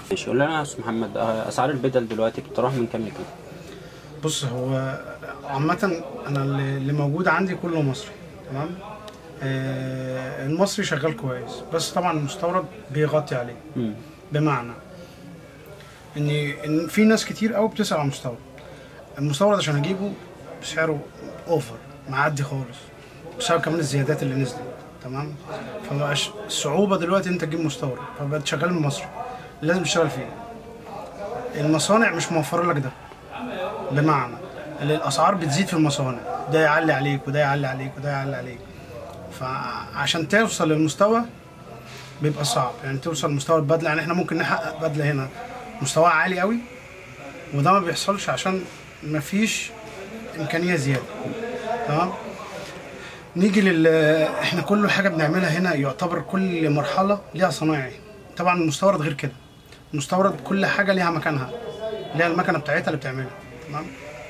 ماشي قول لنا يا استاذ محمد آه، اسعار البدل دلوقتي بتروح من كام لكام؟ بص هو عامة أنا اللي اللي موجود عندي كله مصري تمام آه المصري شغال كويس بس طبعا المستورد بيغطي عليه مم. بمعنى ان ان في ناس كتير قوي بتسال على المستورد المستورد عشان اجيبه بسعره اوفر معدي خالص بسبب كمان الزيادات اللي نزلت تمام فمبقاش صعوبه دلوقتي انت تجيب مستورد فبقت شغال من مصر لازم تشتغل فيه المصانع مش موفره لك ده بمعنى ان الاسعار بتزيد في المصانع ده يعلي عليك وده يعلي عليك وده يعلي عليك فعشان توصل للمستوى بيبقى صعب يعني توصل لمستوى البدله يعني احنا ممكن نحقق بدله هنا مستواها عالي قوي وده ما بيحصلش عشان مفيش امكانيه زياده تمام نيجي لل احنا كل حاجه بنعملها هنا يعتبر كل مرحله ليها صنايعي طبعا المستورد غير كده المستورد كل حاجه ليها مكانها ليها المكنه بتاعتها اللي بتعملها تمام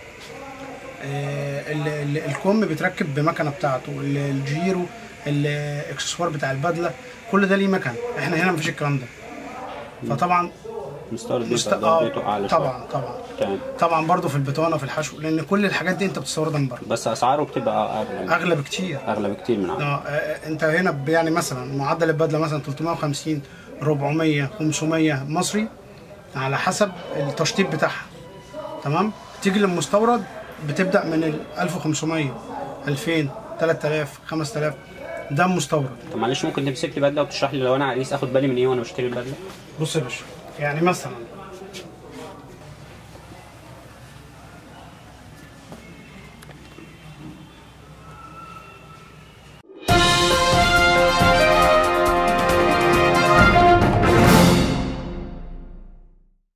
آه، ال- ال- الكم بيتركب بمكنه بتاعته ال- الجيرو الاكسسوار بتاع البدله كل ده ليه مكن احنا هنا مفيش الكلام ده فطبعا المستورد مست... بيبقى آه، ضربته اعلى شويه طبعا طبعا تمام طبعا برضه في البطانه وفي الحشو لان كل الحاجات دي انت بتستوردها من بره بس اسعاره بتبقى اغلى اغلى بكتير اغلى بكتير من عندنا اه آه، انت هنا ب- يعني مثلا معدل البدله مثلا 350 400 500 مصري على حسب التشطيب بتاعها تمام تيجي للمستورد بتبدا من ال 1500 2000 3000 5000 ده مستورد طب معلش ممكن تمسك لي بدله وتشرح لي لو انا عريس اخد بالي من ايه وانا بشتري البدله؟ بص يا باشا يعني مثلا